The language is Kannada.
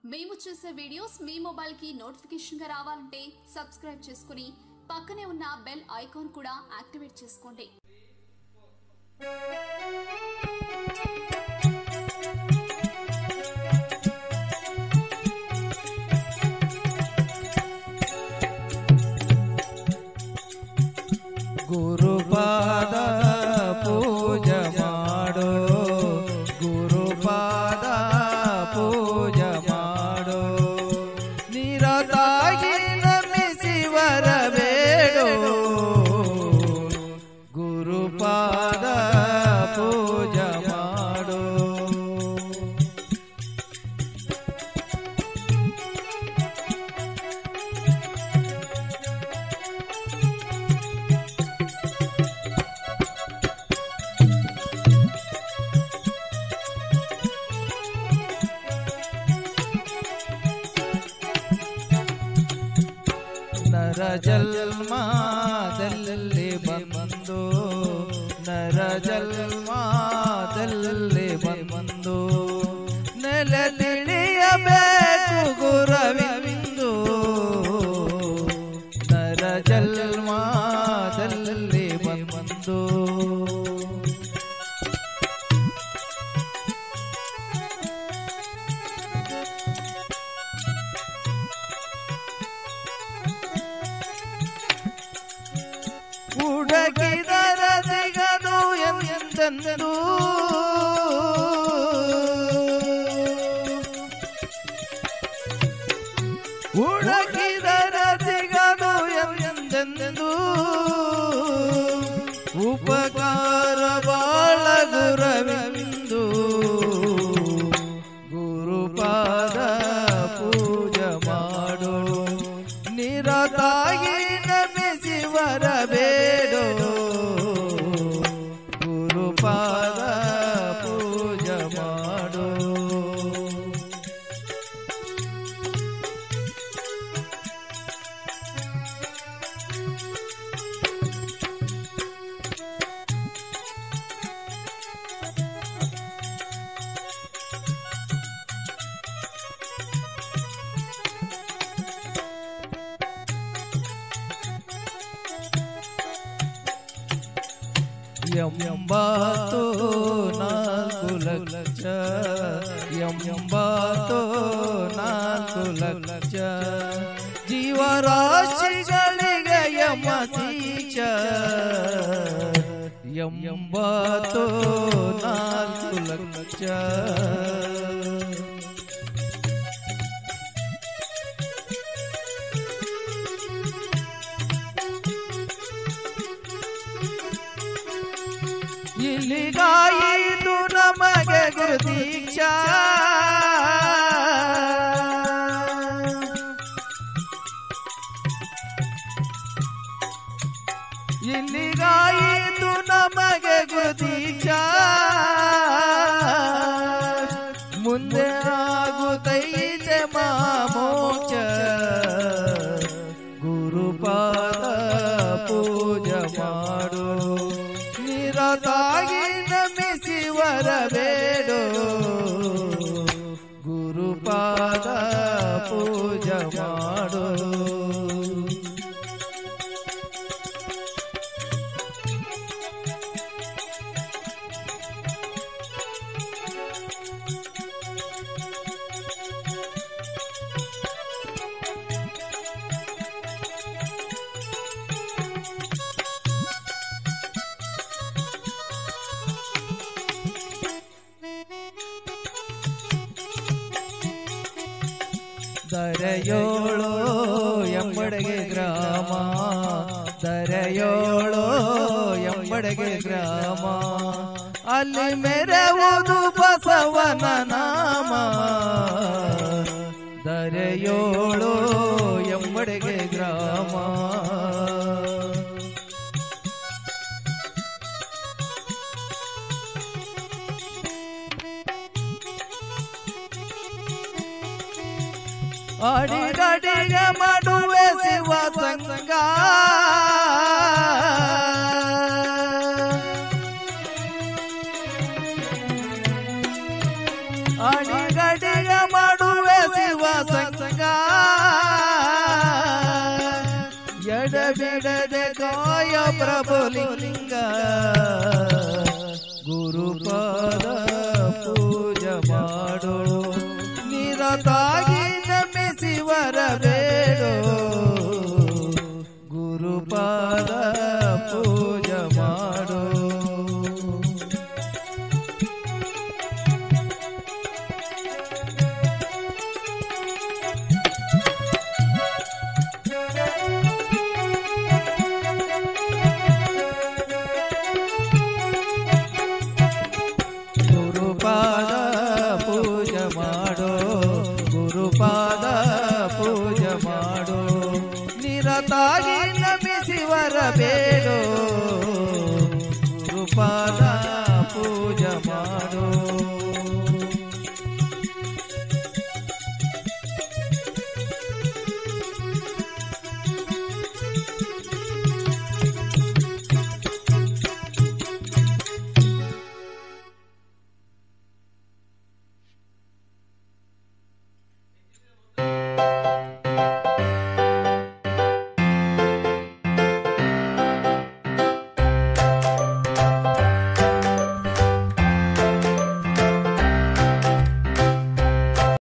మేము చేసే వీడియోస్ మీ మొబైల్ కి నోటిఫికేషన్ గా రావాలంటే సబ్స్క్రైబ్ చేసుకుని పక్కనే ఉన్న బెల్ ఐకాన్ కూడా యాక్టివేట్ చేసుకోండి ಗುರುಪಾದ ಪೂಜ ಮಾಡೋ ಗುರುಪಾದ ಪೂಜ ಮಾಡೋ ನಿರತಾಗಿ ನಮಿಸಿ ಬರಬೇಡೋ ಗುರುಪಾದ ಪೂಜ ಮಾಡೋ ನರ ಜನ್ಮದಲ್ಲಿ ಬಂದು ನರ ಜನ್ಮದಲ್ಲಿ ಬಂದು ನೆಲ ತಿಳಿಯಬೇಕು ಗುರವಿಂದು ನರ ಜನ್ಮದಲ್ಲಿ ಬಂದು ಹುಡುಕಿದರ ಸಿಗದು ಎಂದೆಂದು ಹುಡುಕಿದರ ಸಿಗದು ಎಂದೆಂದು ಉಪಕಾರ ಬಾಳ ಗುರವೆಂದು ಗುರುಪಾದ ಪೂಜ ಮಾಡೋ ನಿರತಾಗಿ ನಮಿಸಿ ಬರಬೇಡೋ ಗುರುಪಾದ ಪೂಜ ಮಾಡೋ ಎಂಬತ್ತು ನಾಲ್ಕು ಲಕ್ಷ ಎಂಬತ್ತು ನಾಲ್ಕು ಲಕ್ಷ ಜೀವರಾಶಿಗಳಿಗೆ ಯಮ ಶೀಶ ಎಂಬತ್ತು ನಾಲ್ಕು ಲಕ್ಷ ಇಲ್ಲಿಗಾಯಿತು ನಮಗೆ ಗುರುದೀಕ್ಷಾ ಇಲ್ಲಿಗಾಯಿತು ನಮಗೆ ಗುರುದೀಕ್ಷಾ ಮುಂದೆ ಆಗುತ್ತೈತೆ ಮಾಮೋಕ್ಷ ಗುರುಪಾದ ಪೂಜ ಮಾಡು ನಿರತಾಗಿ ನಮಿಸಿ ಬರಬೇಡೋ ಗುರುಪಾದ ಪೂಜ ಮಾಡು ದರೆಯೋಳೋ ಎಂಬಡೆಗೆ ಗ್ರಾಮ ದರೆಯೋಳೋ ಎಂಬಡೆಗೆ ಗ್ರಾಮ ಅಲ್ಲಿ ಮೆರೆವುದು ಬಸವನ ನಾಮ ದರೆಯೋಳೋ ಎಂಬಡೆಗೆ ಗ್ರಾಮ ಅಡಿಗಡಿಗ ಮಾಡುವೆ ಶಿವ ಸಂಗ ಅಡಿಗಡಿಗ ಮಾಡುವೆ ಶಿವ ಎಡಬಿಡದೆ ಕಾಯ ಪ್ರಭುಲಿಂಗ ಗುರುಪಾದ ಪೂಜೆ ಮಾಡು ನಿರತಾಗಿ ನಮಿಸಿ ಬರಬೇಡು ಗುರುಪಾದ ಪೂಜೆ ಮಾಡು ಗುರುಪಾದ ಪೂಜೆ ಮಾಡೋ ಗುರುಪಾದ ಪೂಜೆ ಮಾಡೋ ನಿರತಾಗಿ ನಮಿಸಿ ಬರಬೇಡ